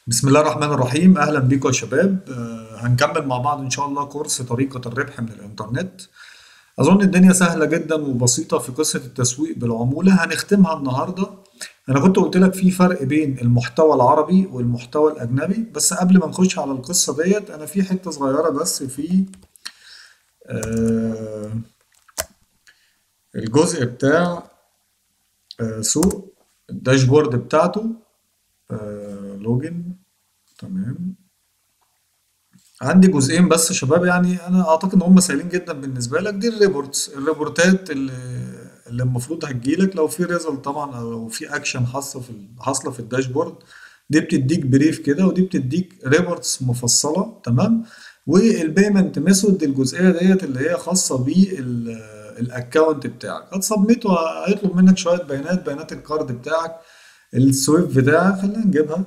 بسم الله الرحمن الرحيم اهلا بيكم يا شباب آه، هنكمل مع بعض ان شاء الله كورس طريقة الربح من الانترنت اظن الدنيا سهلة جدا وبسيطة في قصة التسويق بالعمولة هنختمها النهاردة انا كنت قلت لك في فرق بين المحتوى العربي والمحتوى الاجنبي بس قبل ما نخش على القصة ديت انا في حتة صغيرة بس في آه، الجزء بتاع آه، سوق الداشبورد بتاعته آه، لوجن تمام عندي جزئين بس يا شباب يعني انا اعتقد ان هم سهلين جدا بالنسبه لك دي الريبورتس الريبورتات اللي اللي المفروض هتجيلك لو في ريزلت طبعا او لو في اكشن حاصله في ال- حاصله في الداشبورد دي بتديك بريف كده ودي بتديك ريبورتس مفصله تمام والبيمنت ميثود الجزئيه ديت اللي هي خاصه بالاكونت بتاعك هتسبميت وهيطلب منك شويه بيانات بيانات الكارد بتاعك السويفت بتاعك خلينا نجيبها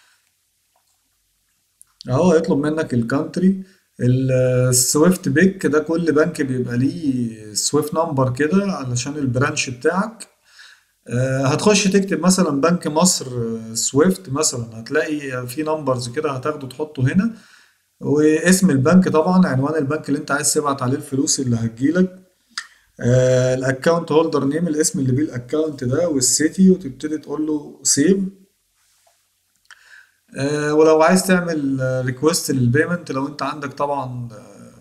اهو هيطلب منك الكانتري السويفت بيك ده كل بنك بيبقى ليه سويفت نمبر كده علشان البرانش بتاعك آه، هتخش تكتب مثلا بنك مصر آه، سويفت مثلا هتلاقي في نمبرز كده هتاخده تحطه هنا واسم البنك طبعا عنوان البنك اللي انت عايز تبعت عليه الفلوس اللي هتجيلك الاكونت هولدر نيم الاسم اللي بيه الاكونت ده والسيتي وتبتدي تقول له سيف آه، ولو عايز تعمل ريكوست للبيمنت لو انت عندك طبعا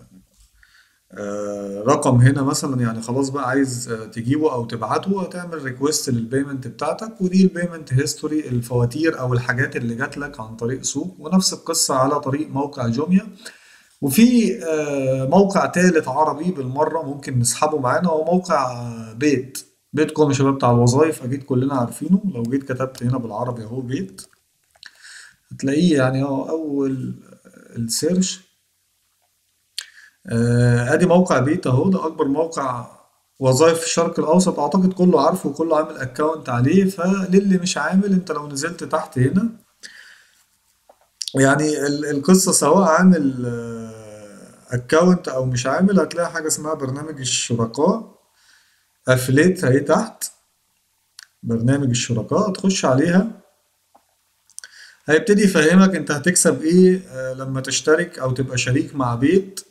آه، رقم هنا مثلا يعني خلاص بقى عايز آه، تجيبه او تبعته هتعمل ريكوست للبيمنت بتاعتك ودي البيمنت هيستوري الفواتير او الحاجات اللي جات لك عن طريق سوق ونفس القصة على طريق موقع جوميا وفي آه، موقع تالت عربي بالمرة ممكن نسحبه معانا هو موقع آه، بيت بيت كوم يا شباب بتاع الوظائف اكيد كلنا عارفينه لو جيت كتبت هنا بالعربي اهو بيت هتلاقيه يعني هو اول السيرش آه، ادي موقع بيت اهو ده اكبر موقع وظائف في الشرق الاوسط اعتقد كله عارفه وكله عامل اكونت عليه فللي مش عامل انت لو نزلت تحت هنا يعني ال- القصة سواء عامل اكونت او مش عامل هتلاقي حاجة اسمها برنامج الشركاء افليت اهي تحت برنامج الشركاء تخش عليها هيبتدي يفهمك انت هتكسب ايه آه، لما تشترك او تبقى شريك مع بيت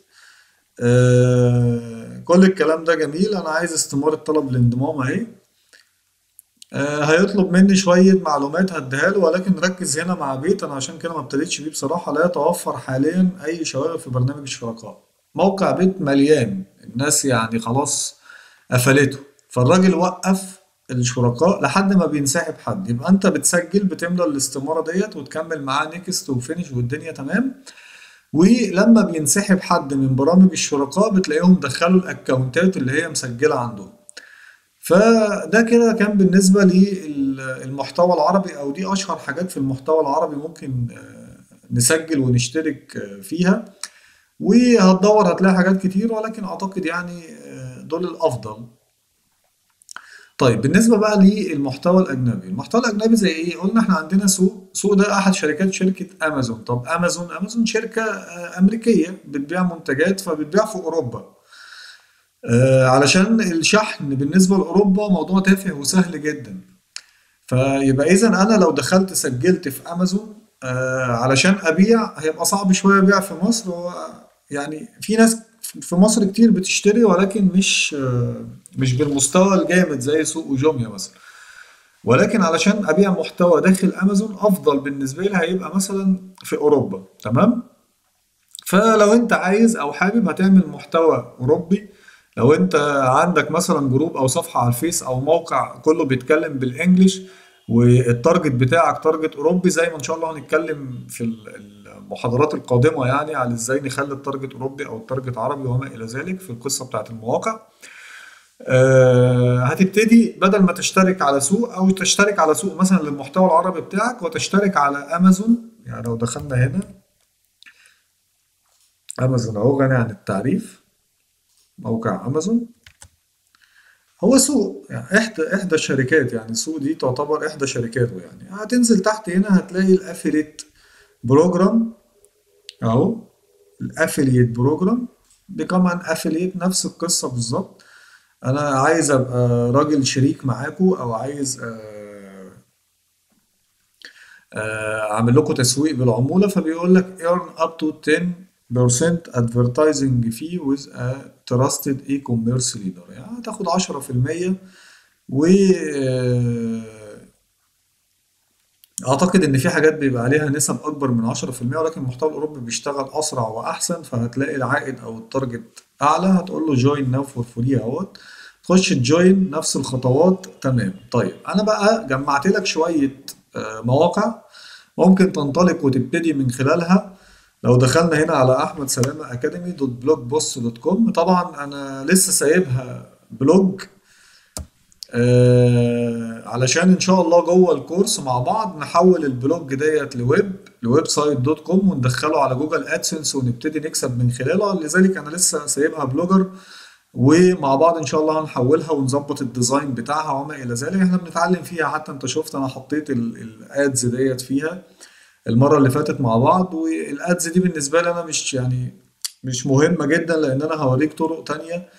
آه، كل الكلام ده جميل انا عايز استمارة طلب الانضمام اهي آه، هيطلب مني شوية معلومات هديها له ولكن ركز هنا مع بيت انا عشان كده ما ابتديتش بيه بصراحة لا يتوفر حاليا اي شوائب في برنامج الشركاء موقع بيت مليان الناس يعني خلاص قفلته فالراجل وقف الشركاء لحد ما بينسحب حد يبقى انت بتسجل بتملى الاستمارة ديت وتكمل معاه نيكست وفينش والدنيا تمام ولما بينسحب حد من برامج الشركاء بتلاقيهم دخلوا الاكونتات اللي هي مسجلة عندهم فده كده كان بالنسبة للمحتوى العربي أو دي أشهر حاجات في المحتوى العربي ممكن آه، نسجل ونشترك آه، فيها وهتدور هتلاقي حاجات كتير ولكن أعتقد يعني آه، دول الأفضل طيب بالنسبة بقى للمحتوى الأجنبي المحتوى الأجنبي زي إيه؟ قلنا إحنا عندنا سوق سوق ده أحد شركات شركة أمازون طب أمازون أمازون شركة آه، أمريكية بتبيع منتجات فبتبيع في أوروبا آه، علشان الشحن بالنسبة لأوروبا موضوع تافه وسهل جدا فيبقى إذا أنا لو دخلت سجلت في أمازون آه، علشان أبيع هيبقى صعب شوية أبيع في مصر هو يعني في ناس في مصر كتير بتشتري ولكن مش آه، مش بالمستوى الجامد زي سوق وجوميا مثلا ولكن علشان أبيع محتوى داخل أمازون أفضل بالنسبة لي هيبقى مثلا في أوروبا تمام فلو انت عايز او حابب هتعمل محتوى اوروبي لو انت عندك مثلا جروب او صفحة على الفيس او موقع كله بيتكلم بالانجلش والتارجت بتاعك تارجت اوروبي زي ما ان شاء الله هنتكلم في ال- المحاضرات القادمة يعني على ازاي نخلي التارجت اوروبي او التارجت عربي وما الى ذلك في القصة بتاعت المواقع آه، هتبتدي بدل ما تشترك على سوق او تشترك على سوق مثلا للمحتوى العربي بتاعك وتشترك على امازون يعني لو دخلنا هنا امازون اهو غني عن التعريف موقع امازون هو سوق يعني احدى احدى الشركات يعني السوق دي تعتبر احدى شركاته يعني هتنزل تحت هنا هتلاقي الافيليت بروجرام اهو الافيليت بروجرام بيكم عن افيليت نفس القصه بالظبط انا عايز ابقى راجل شريك معاكو او عايز آه، آه، عامل لكم تسويق بالعمولة فبيقول لك earn up to 10% advertising fee with a trusted e-commerce leader يعني هتاخد 10% و آه، اعتقد ان في حاجات بيبقى عليها نسب اكبر من 10% ولكن المحتوى الاوروبي بيشتغل اسرع واحسن فهتلاقي العائد او التارجت اعلى هتقول له جوين ناو فور فري اهوت تخش تجوين نفس الخطوات تمام طيب انا بقى جمعت لك شوية آه، مواقع ممكن تنطلق وتبتدي من خلالها لو دخلنا هنا على احمد سلامة اكاديمي دوت بلوج بوست دوت كوم طبعا انا لسه سايبها بلوج آه علشان ان شاء الله جوه الكورس مع بعض نحول البلوج ديت لويب لويب سايت دوت كوم وندخله على جوجل ادسنس ونبتدي نكسب من خلالها لذلك انا لسه سايبها بلوجر ومع بعض ان شاء الله هنحولها ونظبط الديزاين بتاعها وما الى ذلك احنا بنتعلم فيها حتى انت شفت انا حطيت الادز ديت فيها المره اللي فاتت مع بعض والادز دي بالنسبه لي انا مش يعني مش مهمه جدا لان انا هوريك طرق تانية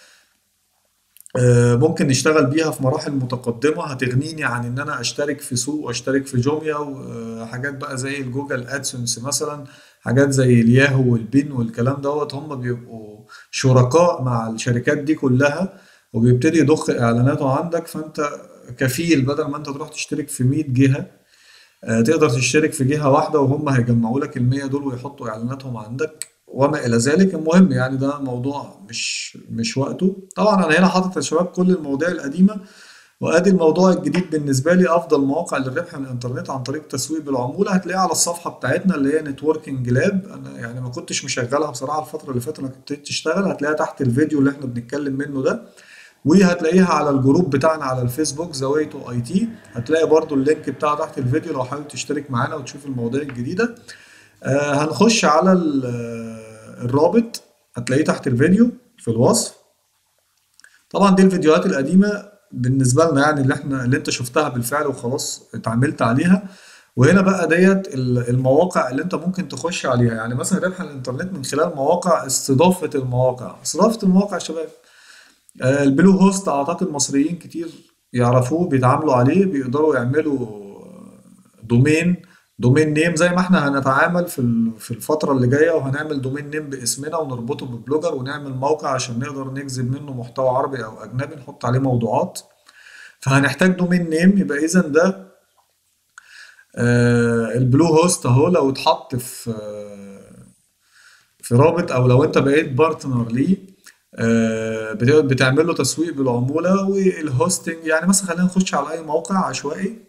آه، ممكن نشتغل بيها في مراحل متقدمة هتغنيني عن إن أنا أشترك في سوق وأشترك في جوميا وحاجات بقى زي الجوجل أدسنس مثلا حاجات زي الياهو والبين والكلام دوت هم بيبقوا شركاء مع الشركات دي كلها وبيبتدي يضخ إعلاناته عندك فأنت كفيل بدل ما أنت تروح تشترك في 100 جهة آه، تقدر تشترك في جهة واحدة وهم هيجمعوا لك المية دول ويحطوا إعلاناتهم عندك وما إلى ذلك المهم يعني ده موضوع مش مش وقته طبعا أنا هنا حاطط يا شباب كل المواضيع القديمة وادي الموضوع الجديد بالنسبه لي افضل مواقع للربح من الانترنت عن طريق تسويق بالعموله هتلاقيها على الصفحه بتاعتنا اللي هي نتوركينج لاب انا يعني ما كنتش مشغلها بصراحه الفتره اللي فاتت انا كنت تشتغل هتلاقيها تحت الفيديو اللي احنا بنتكلم منه ده وهتلاقيها على الجروب بتاعنا على الفيسبوك زوايا تو اي تي هتلاقي برضو اللينك بتاعه تحت الفيديو لو حابب تشترك معانا وتشوف المواضيع الجديده آه هنخش على الرابط هتلاقيه تحت الفيديو في الوصف طبعا دي الفيديوهات القديمه بالنسبه لنا يعني اللي احنا اللي انت شفتها بالفعل وخلاص اتعاملت عليها وهنا بقى ديت المواقع اللي انت ممكن تخش عليها يعني مثلا ربح الانترنت من خلال مواقع استضافه المواقع استضافه المواقع يا شباب آه، البلو هوست اعتقد مصريين كتير يعرفوه بيتعاملوا عليه بيقدروا يعملوا دومين دومين نيم زي ما احنا هنتعامل في في الفترة اللي جاية وهنعمل دومين نيم باسمنا ونربطه ببلوجر ونعمل موقع عشان نقدر نجذب منه محتوى عربي او اجنبي نحط عليه موضوعات فهنحتاج دومين نيم يبقى اذا ده آه البلو هوست اهو لو اتحط في آه في رابط او لو انت بقيت بارتنر ليه آه بتعمل له تسويق بالعمولة والهوستنج يعني مثلا خلينا نخش على اي موقع عشوائي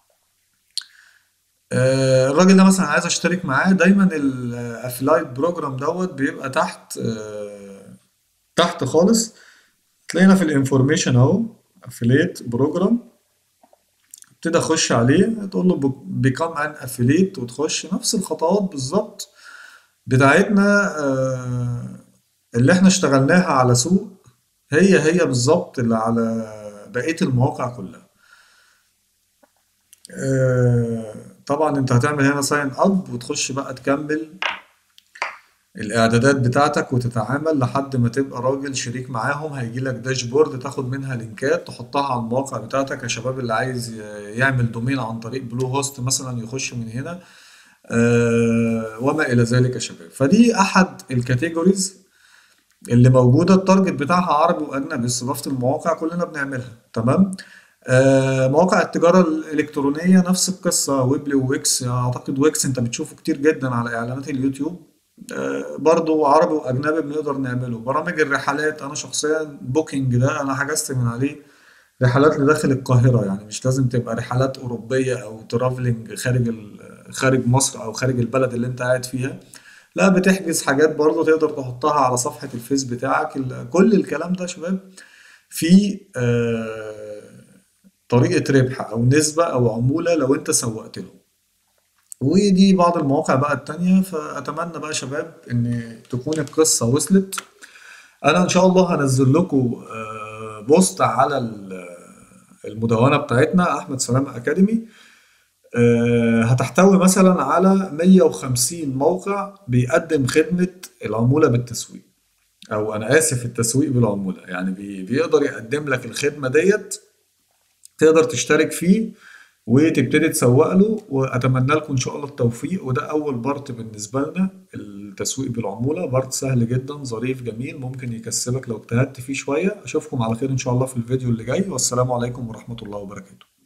آه، الراجل ده مثلا عايز اشترك معاه دايما الافلايت بروجرام دوت بيبقى تحت آه، تحت خالص تلاقينا في الانفورميشن اهو افليت بروجرام ابتدي اخش عليه تقول له بيكام ان افليت وتخش نفس الخطوات بالظبط بتاعتنا آه، اللي احنا اشتغلناها على سوق هي هي بالظبط اللي على بقية المواقع كلها طبعا انت هتعمل هنا ساين اب وتخش بقى تكمل الاعدادات بتاعتك وتتعامل لحد ما تبقى راجل شريك معاهم هيجي لك داشبورد تاخد منها لينكات تحطها على المواقع بتاعتك يا شباب اللي عايز يعمل دومين عن طريق بلو هوست مثلا يخش من هنا آه وما الى ذلك يا شباب فدي احد الكاتيجوريز اللي موجوده التارجت بتاعها عربي واجنبي استضافه المواقع كلنا بنعملها تمام آه، مواقع التجارة الإلكترونية نفس القصة ويبلي وويكس أعتقد ويكس أنت بتشوفه كتير جدا على إعلانات اليوتيوب آه، برضو عربي وأجنبي بنقدر نعمله برامج الرحلات أنا شخصيا بوكينج ده أنا حجزت من عليه رحلات لداخل القاهرة يعني مش لازم تبقى رحلات أوروبية أو ترافلنج خارج خارج مصر أو خارج البلد اللي أنت قاعد فيها لا بتحجز حاجات برضو تقدر تحطها على صفحة الفيس بتاعك كل الكلام ده شباب في آه طريقة ربح أو نسبة أو عمولة لو أنت سوقت له ودي بعض المواقع بقى التانية فأتمنى بقى شباب إن تكون القصة وصلت أنا إن شاء الله هنزل لكم آه، بوست على المدونة بتاعتنا أحمد سلامة أكاديمي آه، هتحتوي مثلا على 150 موقع بيقدم خدمة العمولة بالتسويق أو أنا آسف التسويق بالعمولة يعني بيقدر يقدم لك الخدمة ديت تقدر تشترك فيه وتبتدي تسوق له واتمنى لكم ان شاء الله التوفيق وده اول بارت بالنسبه لنا التسويق بالعموله بارت سهل جدا ظريف جميل ممكن يكسبك لو اجتهدت فيه شويه اشوفكم على خير ان شاء الله في الفيديو اللي جاي والسلام عليكم ورحمه الله وبركاته